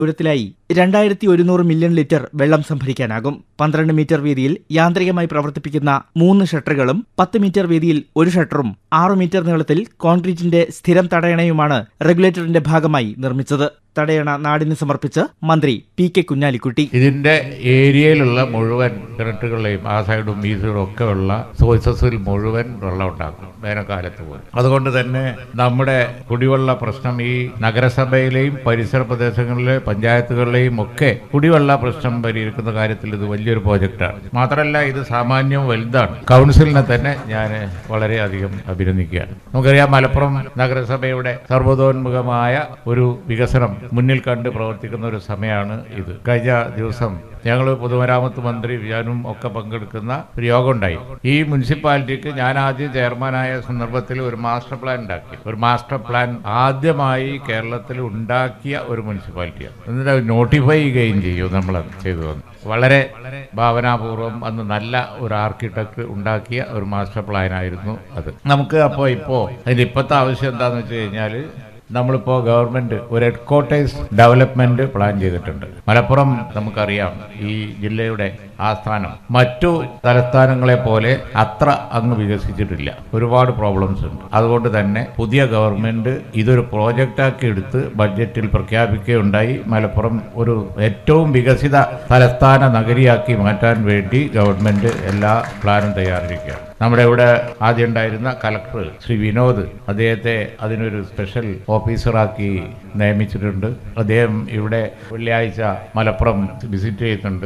ദൂരത്തിലായി രണ്ടായിരത്തി ഒരുന്നൂറ് million litre വെള്ളം സംഭരിക്കാനാകും പന്ത്രണ്ട് മീറ്റർ വീതിയിൽ യാന്ത്രികമായി പ്രവർത്തിപ്പിക്കുന്ന മൂന്ന് ഷട്ടറുകളും പത്ത് മീറ്റർ വീതിയിൽ ഒരു ഷട്ടറും ആറു മീറ്റർ നീളത്തിൽ കോൺക്രീറ്റിന്റെ സ്ഥിരം തടയണയുമാണ് റെഗുലേറ്ററിന്റെ ഭാഗമായി നിർമ്മിച്ചത് തടയണ നാടിന് സമർപ്പിച്ച് മന്ത്രി പി കെ കുഞ്ഞാലിക്കുട്ടി ഇതിന്റെ ഏരിയയിലുള്ള മുഴുവൻ കിണറ്റുകളെയും ആ സൈഡും ഈ സൈഡും ഒക്കെ ഉള്ള സോഴ്സസിൽ മുഴുവൻ വെള്ളം ഉണ്ടാക്കും വേനൽക്കാലത്ത് പോലും അതുകൊണ്ട് തന്നെ നമ്മുടെ കുടിവെള്ള പ്രശ്നം ഈ നഗരസഭയിലെയും പരിസര പ്രദേശങ്ങളിലെ പഞ്ചായത്തുകളിലെയും ഒക്കെ കുടിവെള്ള പ്രശ്നം പരിഹരിക്കുന്ന കാര്യത്തിൽ ഇത് വലിയൊരു പ്രോജക്റ്റാണ് മാത്രമല്ല ഇത് സാമാന്യം വലുതാണ് കൗൺസിലിനെ തന്നെ ഞാൻ വളരെയധികം അഭിനന്ദിക്കുകയാണ് നമുക്കറിയാം മലപ്പുറം നഗരസഭയുടെ സർവ്വതോന്മുഖമായ ഒരു വികസനം മുന്നിൽ കണ്ട് പ്രവർത്തിക്കുന്ന ഒരു സമയമാണ് ഇത് കഴിഞ്ഞ ദിവസം ഞങ്ങൾ പൊതുമരാമത്ത് മന്ത്രി ഞാനും ഒക്കെ പങ്കെടുക്കുന്ന ഒരു യോഗം ഉണ്ടായി ഈ മുനിസിപ്പാലിറ്റിക്ക് ഞാൻ ആദ്യം ചെയർമാനായ സന്ദർഭത്തിൽ ഒരു മാസ്റ്റർ പ്ലാൻ ഉണ്ടാക്കി ഒരു മാസ്റ്റർ പ്ലാൻ ആദ്യമായി കേരളത്തിൽ ഉണ്ടാക്കിയ ഒരു മുനിസിപ്പാലിറ്റിയാണ് എന്നിട്ട് അത് നോട്ടിഫൈ ചെയ്യുകയും ചെയ്യും നമ്മൾ ചെയ്തു വന്നു വളരെ ഭാവനാപൂർവ്വം അന്ന് നല്ല ഒരു ആർക്കിടെക്ട് ഉണ്ടാക്കിയ ഒരു മാസ്റ്റർ പ്ലാൻ ആയിരുന്നു അത് നമുക്ക് അപ്പോൾ ഇപ്പോൾ അതിന്റെ ഇപ്പോഴത്തെ ആവശ്യം എന്താണെന്ന് വെച്ച് കഴിഞ്ഞാൽ നമ്മളിപ്പോൾ ഗവൺമെന്റ് ഒരു ഹെഡ് ക്വാർട്ടേഴ്സ് ഡെവലപ്മെന്റ് പ്ലാൻ ചെയ്തിട്ടുണ്ട് മലപ്പുറം നമുക്കറിയാം ഈ ജില്ലയുടെ ആസ്ഥാനം മറ്റു തലസ്ഥാനങ്ങളെ പോലെ അത്ര അങ്ങ് വികസിച്ചിട്ടില്ല ഒരുപാട് പ്രോബ്ലംസ് ഉണ്ട് അതുകൊണ്ട് തന്നെ പുതിയ ഗവൺമെന്റ് ഇതൊരു പ്രോജക്റ്റാക്കി എടുത്ത് ബഡ്ജറ്റിൽ പ്രഖ്യാപിക്കുകയുണ്ടായി മലപ്പുറം ഒരു ഏറ്റവും വികസിത തലസ്ഥാന നഗരിയാക്കി മാറ്റാൻ വേണ്ടി ഗവൺമെന്റ് എല്ലാ പ്ലാനും തയ്യാറായിരിക്കുകയാണ് നമ്മുടെ ഇവിടെ ആദ്യം ഉണ്ടായിരുന്ന കലക്ടർ ശ്രീ വിനോദ് അദ്ദേഹത്തെ അതിനൊരു സ്പെഷ്യൽ ഓഫീസറാക്കി നിയമിച്ചിട്ടുണ്ട് അദ്ദേഹം ഇവിടെ വെള്ളിയാഴ്ച മലപ്പുറം വിസിറ്റ് ചെയ്യുന്നുണ്ട്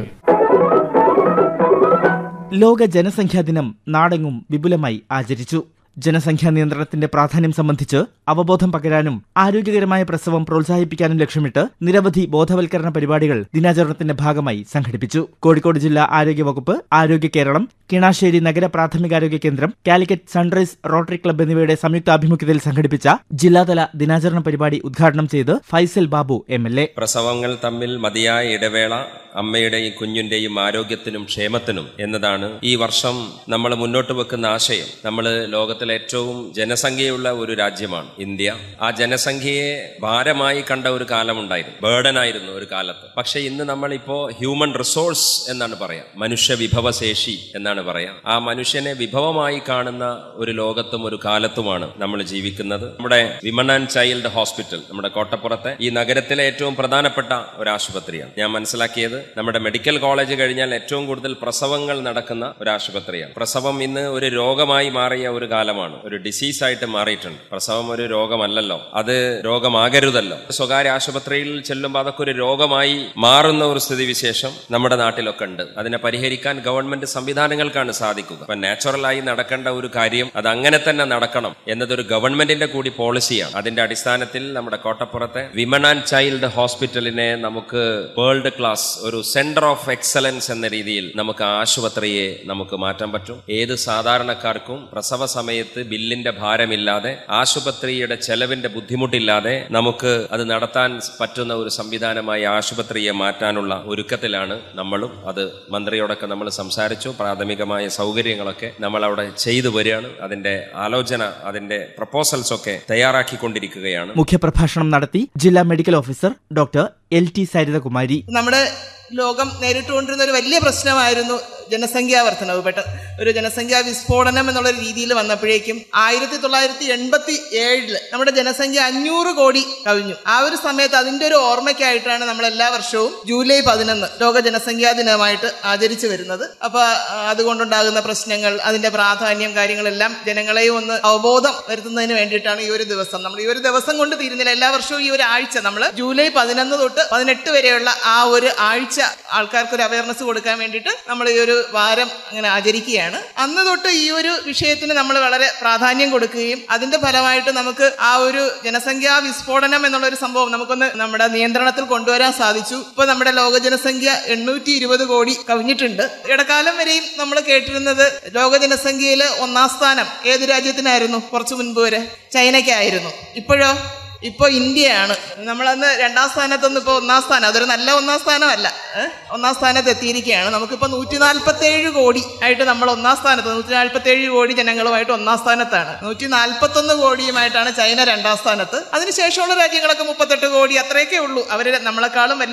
ലോക ജനസംഖ്യാ ദിനം നാടെങ്ങും വിപുലമായി ആചരിച്ചു ജനസംഖ്യാ നിയന്ത്രണത്തിന്റെ പ്രാധാന്യം സംബന്ധിച്ച് അവബോധം പകരാനും ആരോഗ്യകരമായ പ്രസവം പ്രോത്സാഹിപ്പിക്കാനും ലക്ഷ്യമിട്ട് നിരവധി ബോധവൽക്കരണ പരിപാടികൾ ദിനാചരണത്തിന്റെ ഭാഗമായി സംഘടിപ്പിച്ചു കോഴിക്കോട് ജില്ലാ ആരോഗ്യ വകുപ്പ് ആരോഗ്യ കേരളം കിണാശ്ശേരി നഗര പ്രാഥമികാരോഗ്യ കേന്ദ്രം കാലിക്കറ്റ് സൺറൈസ് റോട്ടറി ക്ലബ്ബ് എന്നിവയുടെ സംയുക്താഭിമുഖ്യത്തിൽ സംഘടിപ്പിച്ച ജില്ലാതല ദിനാചരണ പരിപാടി ഉദ്ഘാടനം ചെയ്ത് Faisal Babu M L A പ്രസവങ്ങൾ തമ്മിൽ മതിയായ ഇടവേള അമ്മയുടെയും കുഞ്ഞിന്റെയും ആരോഗ്യത്തിനും ക്ഷേമത്തിനും എന്നതാണ് ഈ വർഷം നമ്മൾ മുന്നോട്ട് വെക്കുന്ന ആശയം നമ്മൾ ലോകത്തിലെ ഏറ്റവും ജനസംഖ്യയുള്ള ഒരു രാജ്യമാണ് ഇന്ത്യ ആ ജനസംഖ്യയെ ഭാരമായി കണ്ട ഒരു കാലമുണ്ടായിരുന്നു ബേർഡൻ ആയിരുന്നു ഒരു കാലത്ത് പക്ഷെ ഇന്ന് നമ്മളിപ്പോ ഹ്യൂമൻ റിസോഴ്സ് എന്നാണ് പറയാം മനുഷ്യ വിഭവശേഷി എന്നാണ് പറയാം ആ മനുഷ്യനെ വിഭവമായി കാണുന്ന ഒരു ലോകത്തും ഒരു കാലത്തുമാണ് നമ്മൾ ജീവിക്കുന്നത് നമ്മുടെ വിമൺ ആൻഡ് ചൈൽഡ് ഹോസ്പിറ്റൽ നമ്മുടെ കോട്ടപ്പുറത്തെ ഈ നഗരത്തിലെ ഏറ്റവും പ്രധാനപ്പെട്ട ഒരു ആശുപത്രിയാണ് ഞാൻ മനസ്സിലാക്കിയത് നമ്മുടെ മെഡിക്കൽ കോളേജ് കഴിഞ്ഞാൽ ഏറ്റവും കൂടുതൽ പ്രസവങ്ങൾ നടക്കുന്ന ഒരു ആശുപത്രിയാണ് പ്രസവം ഇന്ന് ഒരു രോഗമായി മാറിയ ഒരു കാലമാണ് ഒരു ഡിസീസ് ആയിട്ട് മാറിയിട്ടുണ്ട് പ്രസവം ഒരു രോഗമല്ലല്ലോ അത് രോഗമാകരുതല്ലോ സ്വകാര്യ ആശുപത്രിയിൽ ചെല്ലുമ്പോൾ അതൊക്കെ ഒരു രോഗമായി മാറുന്ന ഒരു സ്ഥിതിവിശേഷം നമ്മുടെ നാട്ടിലൊക്കെ ഉണ്ട് അതിനെ പരിഹരിക്കാൻ ഗവൺമെന്റ് സംവിധാനങ്ങൾക്കാണ് സാധിക്കുക അപ്പൊ നാച്ചുറലായി നടക്കേണ്ട ഒരു കാര്യം അത് അങ്ങനെ തന്നെ നടക്കണം എന്നതൊരു ഗവൺമെന്റിന്റെ കൂടി പോളിസിയാണ് അതിന്റെ അടിസ്ഥാനത്തിൽ നമ്മുടെ കോട്ടപ്പുറത്തെ വിമൺ ആൻഡ് ചൈൽഡ് ഹോസ്പിറ്റലിനെ നമുക്ക് വേൾഡ് ക്ലാസ് ഒരു സെന്റർ ഓഫ് എക്സലൻസ് എന്ന രീതിയിൽ നമുക്ക് ആശുപത്രിയെ നമുക്ക് മാറ്റാൻ പറ്റും ഏത് സാധാരണക്കാർക്കും പ്രസവ സമയത്ത് ബില്ലിന്റെ ഭാരമില്ലാതെ ആശുപത്രിയുടെ ചെലവിന്റെ ബുദ്ധിമുട്ടില്ലാതെ നമുക്ക് അത് നടത്താൻ പറ്റുന്ന ഒരു സംവിധാനമായി ആശുപത്രിയെ മാറ്റാനുള്ള ഒരുക്കത്തിലാണ് നമ്മളും അത് മന്ത്രിയോടൊക്കെ നമ്മൾ സംസാരിച്ചു പ്രാഥമികമായ സൗകര്യങ്ങളൊക്കെ നമ്മൾ അവിടെ ചെയ്തു വരികയാണ് അതിന്റെ ആലോചന അതിന്റെ പ്രപ്പോസൽസ് ഒക്കെ തയ്യാറാക്കിക്കൊണ്ടിരിക്കുകയാണ് മുഖ്യപ്രഭാഷണം നടത്തി ജില്ലാ medical officer doctor L T Sarithakumari നമ്മുടെ ലോകം നേരിട്ടുകൊണ്ടിരുന്ന ഒരു വലിയ പ്രശ്നമായിരുന്നു ജനസംഖ്യാ വർധനവ് പെട്ട ഒരു ജനസംഖ്യാ വിസ്ഫോടനം എന്നുള്ള രീതിയിൽ വന്നപ്പോഴേക്കും ആയിരത്തി തൊള്ളായിരത്തി എൺപത്തി ഏഴില് നമ്മുടെ ജനസംഖ്യ അഞ്ഞൂറ് കോടി കവിഞ്ഞു ആ ഒരു സമയത്ത് അതിന്റെ ഒരു ഓർമ്മയ്ക്കായിട്ടാണ് നമ്മൾ എല്ലാ വർഷവും ജൂലൈ പതിനൊന്ന് ലോക ജനസംഖ്യാ ദിനമായിട്ട് ആചരിച്ചു വരുന്നത് അപ്പൊ ആ, അതുകൊണ്ടുണ്ടാകുന്ന പ്രശ്നങ്ങൾ അതിന്റെ പ്രാധാന്യം കാര്യങ്ങളെല്ലാം ജനങ്ങളെയും ഒന്ന് അവബോധം വരുത്തുന്നതിന് വേണ്ടിയിട്ടാണ് ഈ ഒരു ദിവസം നമ്മൾ ഈ ഒരു ദിവസം കൊണ്ട് തീരുന്നില്ല എല്ലാ വർഷവും ഈ ഒരു ആഴ്ച നമ്മൾ ജൂലൈ പതിനൊന്ന് തൊട്ട് പതിനെട്ട് വരെയുള്ള ആ ഒരു ആഴ്ച ആൾക്കാർക്ക് ഒരു അവയർനെസ് കൊടുക്കാൻ വേണ്ടിയിട്ട് നമ്മൾ ഈ ഒരു വാരം അങ്ങനെ ആചരിക്കുകയാണ് അന്ന് തൊട്ട് ഈ ഒരു വിഷയത്തിന് നമ്മൾ വളരെ പ്രാധാന്യം കൊടുക്കുകയും അതിന്റെ ഫലമായിട്ട് നമുക്ക് ആ ഒരു ജനസംഖ്യാ വിസ്ഫോടനം എന്നുള്ള ഒരു സംഭവം നമുക്കൊന്ന് നമ്മുടെ നിയന്ത്രണത്തിൽ കൊണ്ടുവരാൻ സാധിച്ചു ഇപ്പൊ നമ്മുടെ ലോക ജനസംഖ്യ എണ്ണൂറ്റി ഇരുപത് കോടി കവിഞ്ഞിട്ടുണ്ട് ഇടക്കാലം വരെയും നമ്മൾ കേട്ടിരുന്നത് ലോക ജനസംഖ്യയിൽ ഒന്നാം സ്ഥാനം ഏത് രാജ്യത്തിനായിരുന്നു കുറച്ചു മുൻപ് വരെ ചൈനയ്ക്കായിരുന്നു ഇപ്പോഴോ ഇപ്പൊ ഇന്ത്യയാണ് നമ്മളന്ന് രണ്ടാം സ്ഥാനത്തൊന്നും ഇപ്പൊ ഒന്നാം സ്ഥാനം അതൊരു നല്ല ഒന്നാം സ്ഥാനമല്ല ഏഹ്? ഒന്നാം സ്ഥാനത്ത് എത്തിയിരിക്കുകയാണ് നമുക്കിപ്പോ നൂറ്റി നാൽപ്പത്തി ഏഴ് കോടി ആയിട്ട് നമ്മൾ ഒന്നാം സ്ഥാനത്ത് നൂറ്റി നാൽപ്പത്തി ഏഴ് കോടി ജനങ്ങളുമായിട്ട് ഒന്നാം സ്ഥാനത്താണ് നൂറ്റി നാൽപ്പത്തി ഒന്ന് കോടിയുമായിട്ടാണ് ചൈന രണ്ടാം സ്ഥാനത്ത് അതിനുശേഷമുള്ള രാജ്യങ്ങളൊക്കെ മുപ്പത്തെട്ട് കോടി അത്രയൊക്കെ ഉള്ളൂ അവര് നമ്മളെക്കാളും വലിയ